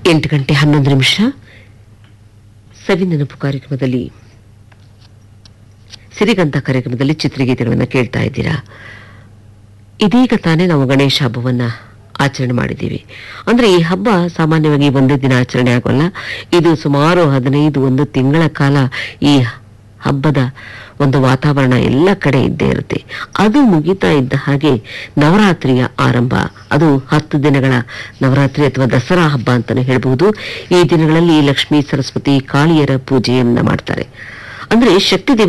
ಎಂಟು ಗಂಟೆ ಹನ್ನೊಂದು ನಿಮಿಷ ಸವಿ ನೆನಪು ಕಾರ್ಯಕ್ರಮದಲ್ಲಿ ಸಿರಿಗಂಧ ಕಾರ್ಯಕ್ರಮದಲ್ಲಿ ಚಿತ್ರಗೀತೆಗಳನ್ನು ಕೇಳ್ತಾ ಇದ್ದೀರಾ ಇದೀಗ ತಾನೇ ನಾವು ಗಣೇಶ ಹಬ್ಬವನ್ನ ಆಚರಣೆ ಮಾಡಿದ್ದೀವಿ ಅಂದ್ರೆ ಈ ಹಬ್ಬ ಸಾಮಾನ್ಯವಾಗಿ ಒಂದೇ ದಿನ ಆಚರಣೆ ಆಗೋಲ್ಲ ಇದು ಸುಮಾರು ಹದಿನೈದು ಒಂದು ತಿಂಗಳ ಕಾಲ ಈ ಹಬ್ಬದ ಒಂದು ವಾತಾವರಣ ಎಲ್ಲ ಕಡೆ ಇದ್ದೇ ಇರುತ್ತೆ ಅದು ಮುಗಿತಾ ಇದ್ದ ಹಾಗೆ ನವರಾತ್ರಿಯ ಆರಂಭ ಅದು ಹತ್ತು ದಿನಗಳ ನವರಾತ್ರಿ ಅಥವಾ ದಸರಾ ಹಬ್ಬ ಅಂತಾನೆ ಹೇಳ್ಬಹುದು ಈ ದಿನಗಳಲ್ಲಿ ಲಕ್ಷ್ಮೀ ಸರಸ್ವತಿ ಕಾಳಿಯರ ಪೂಜೆಯನ್ನ ಮಾಡ್ತಾರೆ ಅಂದ್ರೆ ಶಕ್ತಿ ದೇವತೆ